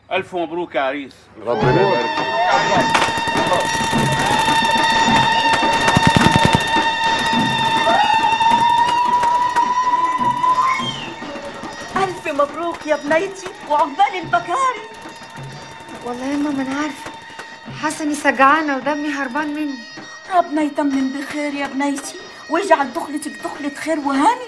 الف مبروك يا عريس ربنا يبارك فيك ألف مبروك يا بنيتي وعقبال البكاري والله يا ماما انا عارفه حاسه اني سجعانه ودمي هربان مني ربنا يتمم بخير يا بنيتي ويجعل دخلتك دخلة خير وهاني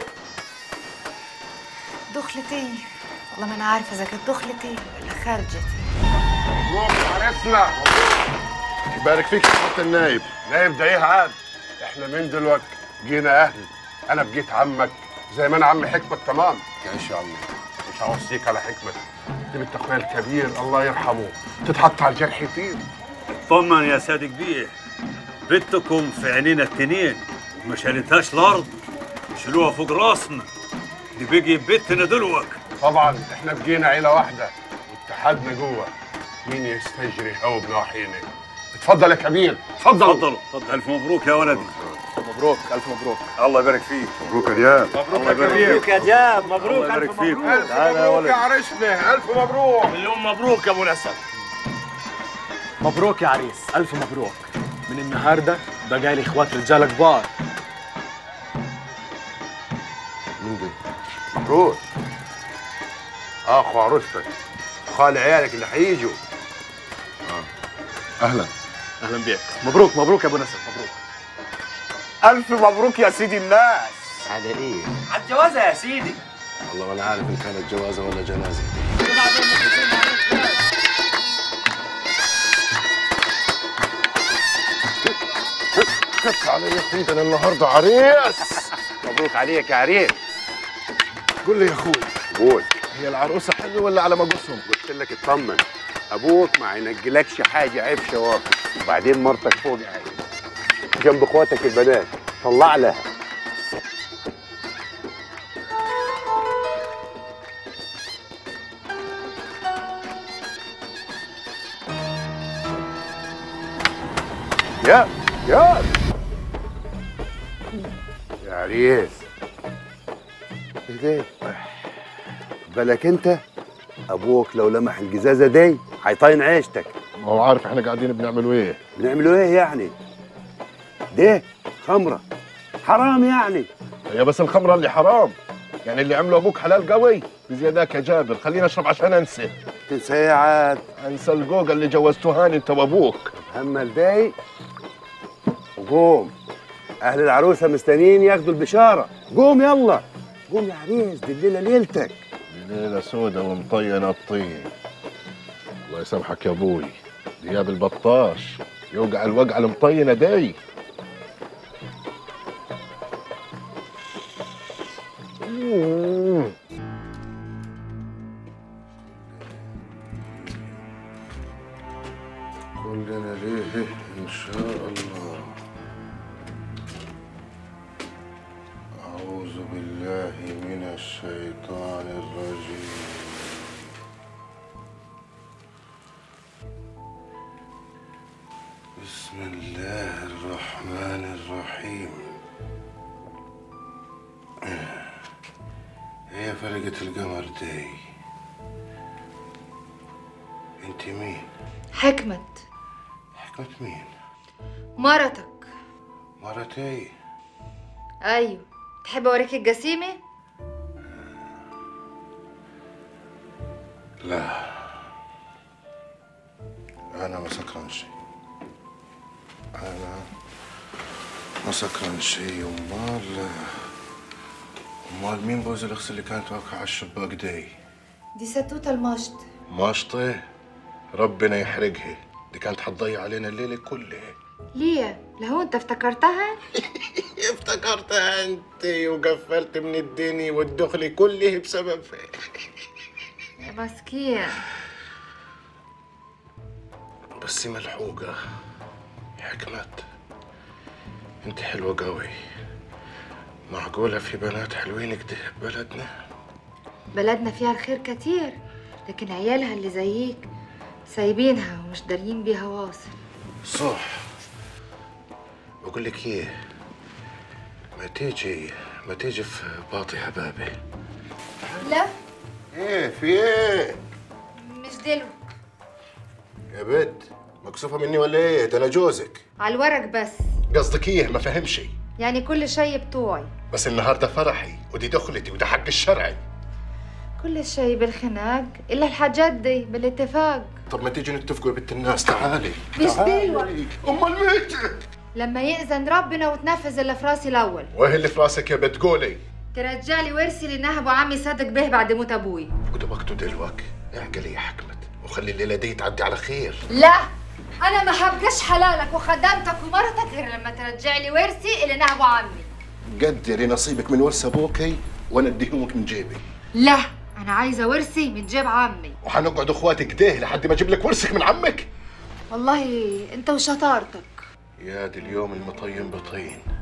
دخلة ايه والله ما انا عارفه اذا كانت دخلة ايه ولا خارجة مبروك عرسنا يبارك فيك يا حضرة النايب نايب ده ايه عاد احنا من دلوقتي جينا اهل انا بجيت عمك زي ما انا عم حكمة تمام ان شاء الله مش هوصيك على حكمة دي بنت اخويا الكبير الله يرحمه تتحط على الجرح فيه طمن يا صادق بيه بنتكم في عينينا التنين ما شالتهاش الارض شيلوها فوق راسنا دي بقي بيتنا دلوك طبعا احنا بقينا عيلة واحدة واتحادنا جوه مين يستجري هو بنواحينا اتفضل يا كبير اتفضل تفضل تفضل الف مبروك يا ولدي مبروك الف مبروك الله يبارك فيك مبروك يا دياب الله يبارك فيك يا دياب مبروك الله يبارك فيك الف تعال يا مبروك يا ولد عرسنا الف مبروك مليون مبروك يا ابو نسب مبروك يا عريس الف مبروك من النهارده بقى لي اخوات رجاله كبار مين ده؟ مبروك اخو عروستك خال عيالك اللي هيجوا اهلا اهلا بيك مبروك مبروك يا ابو نسب مبروك الف مبروك يا سيدي الناس على ايه؟ على الجوازه يا سيدي والله وانا عارف ان كانت جوازه ولا جنازه كف علي يا اخوي ده انا النهارده عريس مبروك عليك يا عريس قول لي يا اخوي قول هي العروسه حلوه ولا على ما قصهم؟ قلت لك اطمن ابوك ما هينجلكش حاجه عيب شوافي وبعدين مرتك فوق عيب جنب اخواتك البنات طلع لها يا يا يا عريس ايه ده بالك انت ابوك لو لمح الجزازه دي هيطين عيشتك ما هو عارف احنا قاعدين بنعملوا ايه؟ بنعملوا ايه يعني ده خمره حرام يعني هي بس الخمره اللي حرام يعني اللي عمله ابوك حلال قوي بزياداك يا جابر خليني اشرب عشان انسى تنسى ايه عاد انسى الجوجا اللي جوزتوهاني انت وابوك هم الداي وقوم اهل العروسه مستنيين ياخدوا البشاره قوم يلا قوم يا عريس دي الليله ليلتك ليله سودة ومطينه الطين الله يسامحك يا ابوي دياب البطاش يوقع الوقعه المطينه دي مم. كلنا ليه ان شاء الله أعوذ بالله من الشيطان الرجيم بسم الله الرحمن الرحيم هي فرقة القمر دي انت مين؟ حكمة حكمة مين؟ مرتك مرتي ايوه تحب اوريك الجسيمة لا أنا ما سكران شيء أنا ما سكران شيء أمال أمال مين بوز الأخت اللي كانت واقعة على الشباك دي؟ دي ستوتة المشط ماشطة ربنا يحرقها دي كانت حتضيع علينا الليلة كلها ليه لهو انت افتكرتها افتكرتها أنت وقفلت من الدنيا والدخل كله بسببها يا مسكين بس ملحوقة يا حكمت انت حلوة قوي معقولة في بنات حلوين كده ببلدنا بلدنا فيها الخير كتير لكن عيالها اللي زيك سايبينها ومش دارين بيها واصل صح بقول لك ايه ما تيجي ما تيجي في باطي حبابي لا ايه في ايه مش دلو يا بنت مكسوفه مني ولا ايه ده انا جوزك على الورق بس قصدك ايه ما فهمش يعني كل شيء بتوعي بس النهارده فرحي ودي دخلتي وده حق الشرعي كل شيء بالخناق الا الحاجات دي بالاتفاق طب ما تيجي نتفقوا يا بنت الناس تعالي مش تعالي. دلوقتي. امال متى لما يأذن ربنا وتنفذ اللي في راسي الاول وايه اللي في راسك يا بنت قولي ترجع لي ورثي اللي نهبه عمي صادق به بعد موت ابوي وده وقته دلوقتي اعقلي يا حكمت وخلي الليله دي تعدي على خير لا انا ما هبقاش حلالك وخدامتك ومرتك غير لما ترجع لي ورثي اللي نهبه عمي قدري نصيبك من ورث ابوكي وانا اديهمك من جيبي لا انا عايزه ورثي من جيب عمي وحنقعد اخواتك كده لحد ما اجيب لك ورثك من عمك والله انت وشطارتك يا دي اليوم المطين بطين